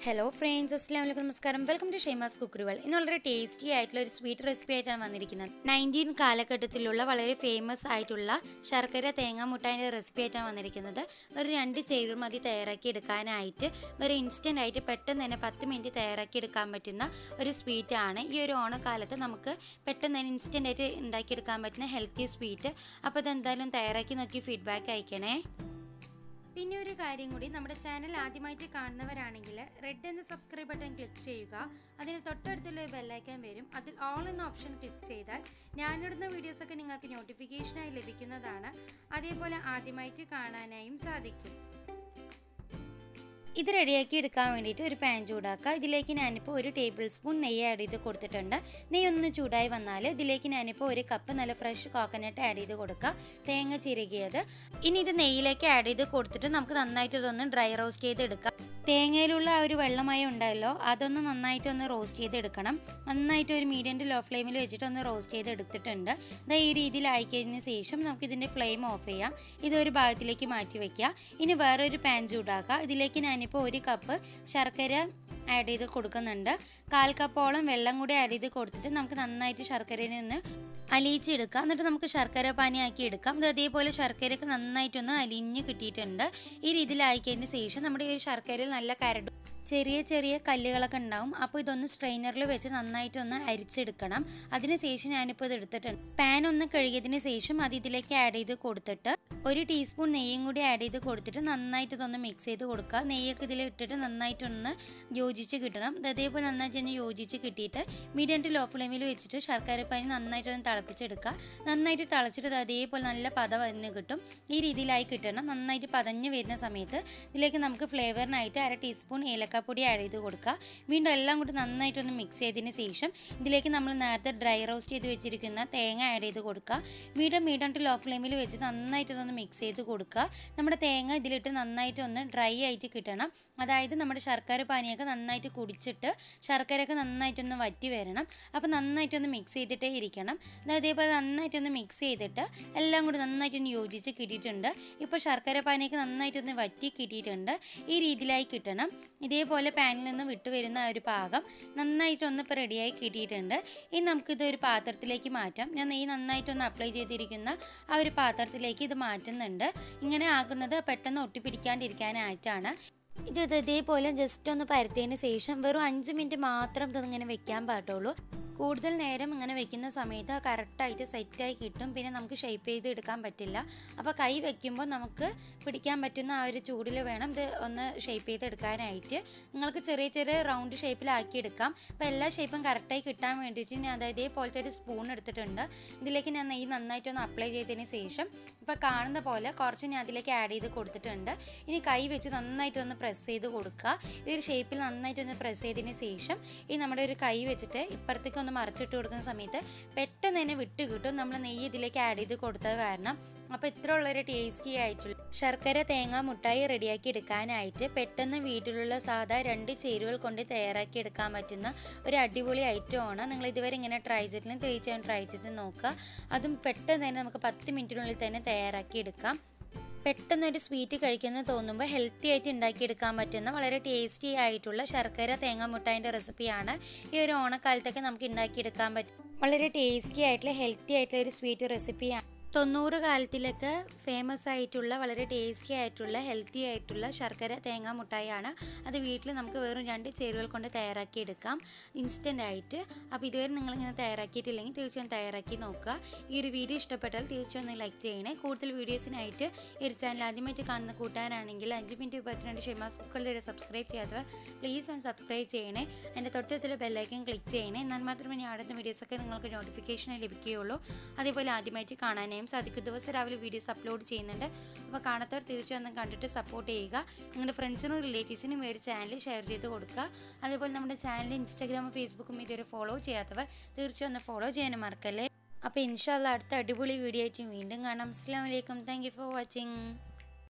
hello friends അസ്സാം വലൈക്കും നമസ്കാരം വെൽക്കം ടു ഷെയ്മാസ് കുക്കറുകൾ ഇന്ന് വളരെ ടേസ്റ്റി ആയിട്ടുള്ള ഒരു സ്വീറ്റ് റെസിപ്പി ആയിട്ടാണ് വന്നിരിക്കുന്നത് നയൻറ്റീൻ കാലഘട്ടത്തിലുള്ള വളരെ ഫേമസ് ആയിട്ടുള്ള ശർക്കര തേങ്ങ മുട്ടായിൻ്റെ റെസിപ്പി ആയിട്ടാണ് വന്നിരിക്കുന്നത് ഒരു രണ്ട് ചേരുവ മതി തയ്യാറാക്കി എടുക്കാനായിട്ട് ഒരു ഇൻസ്റ്റൻ്റ് ആയിട്ട് പെട്ടെന്ന് തന്നെ പത്ത് മിനിറ്റ് തയ്യാറാക്കി എടുക്കാൻ പറ്റുന്ന ഒരു സ്വീറ്റ് ആണ് ഈ ഒരു ഓണക്കാലത്ത് നമുക്ക് പെട്ടെന്ന് തന്നെ ഇൻസ്റ്റൻ്റ് ആയിട്ട് ഉണ്ടാക്കിയെടുക്കാൻ പറ്റുന്ന ഹെൽത്തി സ്വീറ്റ് അപ്പോൾ ഇതെന്തായാലും തയ്യാറാക്കി നോക്കി ഫീഡ്ബാക്ക് അയക്കണേ പിന്നെ ഒരു കാര്യം കൂടി നമ്മുടെ ചാനൽ ആദ്യമായിട്ട് കാണുന്നവരാണെങ്കിൽ റെഡ് എന്ന സബ്സ്ക്രൈബ് ബട്ടൺ ക്ലിക്ക് ചെയ്യുക അതിന് തൊട്ടടുത്തുള്ള ഒരു ബെല്ലൈക്കൻ വരും അതിൽ ഓൾ എന്ന ഓപ്ഷൻ ക്ലിക്ക് ചെയ്താൽ ഞാനിടുന്ന വീഡിയോസൊക്കെ നിങ്ങൾക്ക് നോട്ടിഫിക്കേഷനായി ലഭിക്കുന്നതാണ് അതേപോലെ ആദ്യമായിട്ട് കാണാനായും സാധിക്കും ഇത് റെഡിയാക്കി എടുക്കാൻ വേണ്ടിയിട്ട് ഒരു പാൻ ചൂടാക്കുക ഇതിലേക്ക് ഞാനിപ്പോൾ ഒരു ടേബിൾ സ്പൂൺ നെയ്യ് ആഡ് ചെയ്ത് കൊടുത്തിട്ടുണ്ട് നെയ്യ് ഒന്ന് ചൂടായി വന്നാൽ ഇതിലേക്ക് ഞാനിപ്പോൾ ഒരു കപ്പ് നല്ല ഫ്രഷ് കോക്കനട്ട് ആഡ് ചെയ്ത് കൊടുക്കുക തേങ്ങ ചിരകിയത് ഇനി ഇത് നെയ്യിലേക്ക് ആഡ് ചെയ്ത് കൊടുത്തിട്ട് നമുക്ക് നന്നായിട്ട് ഇതൊന്ന് ഡ്രൈ റോസ്റ്റ് ചെയ്തെടുക്കാം തേങ്ങയിലുള്ള ആ ഒരു വെള്ളമയം ഉണ്ടല്ലോ അതൊന്ന് നന്നായിട്ട് ഒന്ന് റോസ്റ്റ് ചെയ്തെടുക്കണം നന്നായിട്ട് ഒരു മീഡിയം ടു ലോ ഫ്ലെയിമിൽ വെച്ചിട്ട് ഒന്ന് റോസ്റ്റ് ചെയ്ത് എടുത്തിട്ടുണ്ട് ഇത് ഈ രീതിയിൽ ആയിക്കഴിഞ്ഞ ശേഷം നമുക്ക് ഇതിൻ്റെ ഫ്ലെയിം ഓഫ് ചെയ്യാം ഇതൊരു ഭാഗത്തിലേക്ക് മാറ്റി വയ്ക്കുക ഇനി വേറൊരു പാൻ ചൂടാക്കുക ഇതിലേക്ക് ഞാനിപ്പോൾ ഒരു കപ്പ് ശർക്കര ആഡ് ചെയ്ത് കൊടുക്കുന്നുണ്ട് കാൽ കപ്പോളം വെള്ളം കൂടി ആഡ് ചെയ്ത് കൊടുത്തിട്ട് നമുക്ക് നന്നായിട്ട് ശർക്കരയിൽ നിന്ന് അലിയിച്ചെടുക്കാം എന്നിട്ട് നമുക്ക് ശർക്കര പാനിയാക്കി എടുക്കാം ഇത് അതേപോലെ ശർക്കരയൊക്കെ നന്നായിട്ടൊന്ന് അലിഞ്ഞ് കിട്ടിയിട്ടുണ്ട് ഈ രീതിയിലായിക്കതിന് ശേഷം നമ്മുടെ ഈ ഒരു ശർക്കരയിൽ നല്ല കരടും ചെറിയ ചെറിയ കല്ലുകളൊക്കെ ഉണ്ടാവും അപ്പോൾ ഇതൊന്ന് സ്ട്രെയിനറിൽ വെച്ച് നന്നായിട്ടൊന്ന് അരിച്ചെടുക്കണം അതിനുശേഷം ഞാനിപ്പോൾ ഇത് എടുത്തിട്ടുണ്ട് പാൻ ഒന്ന് കഴുകിയതിന് ശേഷം അത് ഇതിലേക്ക് ആഡ് ചെയ്ത് കൊടുത്തിട്ട് ഒരു ടീസ്പൂൺ നെയ്യും കൂടി ആഡ് ചെയ്ത് കൊടുത്തിട്ട് നന്നായിട്ട് ഇതൊന്ന് മിക്സ് ചെയ്ത് കൊടുക്കുക നെയ്യൊക്കെ ഇതിൽ ഇട്ടിട്ട് നന്നായിട്ടൊന്ന് യോജിച്ച് കിട്ടണം ഇത് അതേപോലെ നന്നായിട്ട് തന്നെ യോജിച്ച് കിട്ടിയിട്ട് മീഡിയം ടു ലോ ഫ്ലെയിമിൽ വെച്ചിട്ട് ശർക്കര പാനി നന്നായിട്ടൊന്ന് തിളപ്പിച്ചെടുക്കുക നന്നായിട്ട് തിളച്ചിട്ട് ഇത് അതേപോലെ നല്ല പത വന്ന് കിട്ടും ഈ രീതിയിലായി കിട്ടണം നന്നായിട്ട് പതഞ്ഞ് വരുന്ന സമയത്ത് ഇതിലേക്ക് നമുക്ക് ഫ്ലേവറിനായിട്ട് അര ടീസ്പൂൺ ഏലക്കാപ്പൊടി ആഡ് ചെയ്ത് കൊടുക്കുക വീണ്ടും എല്ലാം കൂടി നന്നായിട്ടൊന്ന് മിക്സ് ചെയ്തതിന് ശേഷം ഇതിലേക്ക് നമ്മൾ നേരത്തെ ഡ്രൈ റോസ്റ്റ് ചെയ്ത് വെച്ചിരിക്കുന്ന തേങ്ങ ആഡ് ചെയ്ത് കൊടുക്കുക വീണ്ടും മീഡിയം ടു ലോ ഫ്ലെയിമിൽ വെച്ച് നന്നായിട്ട് ഇതൊന്ന് മിക്സ് ചെയ്ത് കൊടുക്കുക നമ്മുടെ തേങ്ങ ഇതിലിട്ട് നന്നായിട്ട് ഒന്ന് ഡ്രൈ ആയിട്ട് കിട്ടണം അതായത് നമ്മുടെ ശർക്കര പാനിയൊക്കെ നന്നായിട്ട് കുടിച്ചിട്ട് ശർക്കരയൊക്കെ നന്നായിട്ടൊന്ന് വറ്റി വരണം അപ്പോൾ നന്നായിട്ടൊന്ന് മിക്സ് ചെയ്തിട്ടേ ഇരിക്കണം അതേപോലെ നന്നായിട്ടൊന്ന് മിക്സ് ചെയ്തിട്ട് എല്ലാം കൂടി നന്നായിട്ടൊന്ന് യോജിച്ച് കിട്ടിയിട്ടുണ്ട് ഇപ്പോൾ ശർക്കര പാനിയൊക്കെ നന്നായിട്ടൊന്ന് വറ്റി കിട്ടിയിട്ടുണ്ട് ഈ രീതിയിലായി കിട്ടണം ഇതേപോലെ പാനിൽ നിന്ന് വിട്ടു വരുന്ന ആ ഒരു പാകം നന്നായിട്ടൊന്ന് ഇപ്പോൾ റെഡിയായി കിട്ടിയിട്ടുണ്ട് ഇനി നമുക്കിത് ഒരു പാത്രത്തിലേക്ക് മാറ്റാം ഞാൻ നെയ്യ് നന്നായിട്ടൊന്ന് അപ്ലൈ ചെയ്തിരിക്കുന്ന ആ ഒരു പാത്രത്തിലേക്ക് ഇത് മാറ്റുന്നുണ്ട് ഇങ്ങനെ ആകുന്നത് പെട്ടെന്ന് ഒട്ടിപ്പിടിക്കാണ്ടിരിക്കാനായിട്ടാണ് ഇത് ഇത് ഇതേപോലെ ജസ്റ്റ് ഒന്ന് പരത്തിയതിന് ശേഷം വെറും അഞ്ച് മിനിറ്റ് മാത്രം ഇതിങ്ങനെ വെക്കാൻ പാടുള്ളൂ കൂടുതൽ നേരം ഇങ്ങനെ വെക്കുന്ന സമയത്ത് കറക്റ്റായിട്ട് സെറ്റായി കിട്ടും പിന്നെ നമുക്ക് ഷേപ്പ് ചെയ്ത് എടുക്കാൻ പറ്റില്ല അപ്പോൾ കൈ വെക്കുമ്പോൾ നമുക്ക് പിടിക്കാൻ പറ്റുന്ന ആ ഒരു ചൂടിൽ വേണം ഇത് ഒന്ന് ഷേപ്പ് ചെയ്ത് എടുക്കാനായിട്ട് നിങ്ങൾക്ക് ചെറിയ ചെറിയ റൗണ്ട് ഷേപ്പിലാക്കി എടുക്കാം അപ്പോൾ എല്ലാ ഷേപ്പും കറക്റ്റായി കിട്ടാൻ വേണ്ടിയിട്ട് ഞാൻ അതായത് ഇതേപോലത്തെ ഒരു സ്പൂൺ എടുത്തിട്ടുണ്ട് ഇതിലേക്ക് ഞാൻ നെയ്യ് നന്നായിട്ടൊന്ന് അപ്ലൈ ചെയ്തതിന് ശേഷം ഇപ്പോൾ കാണുന്ന പോലെ കുറച്ച് ഞാൻ അതിലേക്ക് ആഡ് ചെയ്ത് കൊടുത്തിട്ടുണ്ട് ഇനി കൈ വെച്ച് നന്നായിട്ടൊന്ന് പ്രസ് ചെയ്ത് കൊടുക്കുക ഈ ഒരു ഷേപ്പിൽ നന്നായിട്ടൊന്ന് പ്രസ് ചെയ്തതിന് ശേഷം ഈ നമ്മുടെ ഒരു കൈ വെച്ചിട്ട് ഇപ്പുറത്തേക്ക് ഒന്ന് മറിച്ചിട്ട് കൊടുക്കുന്ന സമയത്ത് പെട്ടെന്ന് തന്നെ വിട്ട് കിട്ടും നമ്മൾ നെയ്യ് ഇതിലേക്ക് ആഡ് ചെയ്ത് കൊടുത്തത് കാരണം അപ്പോൾ ഇത്ര ഉള്ളൊരു ടേസ്റ്റി ആയിട്ടുള്ള ശർക്കര തേങ്ങ മുട്ടായി റെഡിയാക്കി എടുക്കാനായിട്ട് പെട്ടെന്ന് വീട്ടിലുള്ള സാധാ രണ്ട് ചേരുവകൾ കൊണ്ട് തയ്യാറാക്കി എടുക്കാൻ പറ്റുന്ന ഒരു അടിപൊളി ഐറ്റമാണ് നിങ്ങൾ ഇതുവരെ ഇങ്ങനെ ട്രൈ ചെയ്തിട്ടില്ലെങ്കിൽ തീർച്ചയായും ട്രൈ ചെയ്ത് നോക്കുക അതും പെട്ടെന്ന് തന്നെ നമുക്ക് പത്ത് മിനിറ്റിനുള്ളിൽ തന്നെ തയ്യാറാക്കി എടുക്കാം പെട്ടെന്ന് ഒരു സ്വീറ്റ് കഴിക്കുന്നത് തോന്നുമ്പോൾ ഹെൽത്തി ആയിട്ട് ഉണ്ടാക്കിയെടുക്കാൻ പറ്റുന്ന വളരെ ടേസ്റ്റി ആയിട്ടുള്ള ശർക്കര തേങ്ങ മുട്ടായിൻ്റെ റെസിപ്പിയാണ് ഈ ഒരു ഓണക്കാലത്തൊക്കെ നമുക്ക് ഉണ്ടാക്കിയെടുക്കാൻ പറ്റും വളരെ ടേസ്റ്റി ആയിട്ടുള്ള ഹെൽത്തി ആയിട്ടുള്ള ഒരു സ്വീറ്റ് റെസിപ്പിയാണ് തൊണ്ണൂറ് കാലത്തിലൊക്കെ ഫേമസ് ആയിട്ടുള്ള വളരെ ടേസ്റ്റി ആയിട്ടുള്ള ഹെൽത്തി ആയിട്ടുള്ള ശർക്കര തേങ്ങ മുട്ടായാണ് അത് വീട്ടിൽ നമുക്ക് വെറും രണ്ട് ചേരുവകൾ കൊണ്ട് തയ്യാറാക്കി എടുക്കാം ഇൻസ്റ്റൻ്റ് ആയിട്ട് അപ്പോൾ ഇതുവരെ നിങ്ങളിങ്ങനെ തയ്യാറാക്കിയിട്ടില്ലെങ്കിൽ തീർച്ചയായും തയ്യാറാക്കി നോക്കുക ഈ ഒരു വീഡിയോ ഇഷ്ടപ്പെട്ടാൽ തീർച്ചയായും ഒന്ന് ലൈക്ക് ചെയ്യണേ കൂടുതൽ വീഡിയോസിനായിട്ട് ഈ ഒരു ചാനൽ ആദ്യമായിട്ട് കാണുന്ന കൂട്ടാനാണെങ്കിൽ അഞ്ച് മിനിറ്റ് പത്തിരണ്ട് ഷെമാസ് കുക്കൾ വരെ സബ്സ്ക്രൈബ് ചെയ്യാത്തവർ പ്ലീസ് ഒന്ന് സബ്സ്ക്രൈബ് ചെയ്യണേ എൻ്റെ തൊട്ടടുത്തുള്ള ബെല്ലൈക്കൻ ക്ലിക്ക് ചെയ്യണേ എന്നാൽ മാത്രമേ ഞാൻ അടുത്ത വീഡിയോസൊക്കെ നിങ്ങൾക്ക് നോട്ടിഫിക്കേഷൻ ലഭിക്കുകയുള്ളൂ അതേപോലെ ആദ്യമായിട്ട് കാണാനായി ചെയ്യാനും സാധിക്കും ദിവസം രാവിലെ വീഡിയോസ് അപ്ലോഡ് ചെയ്യുന്നുണ്ട് അപ്പോൾ കാണാത്തവർ തീർച്ചയായും ഒന്ന് കണ്ടിട്ട് സപ്പോർട്ട് ചെയ്യുക നിങ്ങളുടെ ഫ്രണ്ട്സിനും റിലേറ്റീവ്സിനും ഈ ഒരു ചാനൽ ഷെയർ ചെയ്ത് കൊടുക്കുക അതേപോലെ നമ്മുടെ ചാനൽ ഇൻസ്റ്റാഗ്രാമും ഫേസ്ബുക്കും ഇതുവരെ ഫോളോ ചെയ്യാത്തവർ തീർച്ചയായും ഒന്ന് ഫോളോ ചെയ്യാനും മറക്കല്ലേ അപ്പോൾ ഇൻഷാല്ല അടുത്ത അടിപൊളി വീഡിയോ ആയിട്ട് വീണ്ടും കാണാം അസ്സാം വലൈക്കും താങ്ക് യു ഫോർ വാച്ചിങ്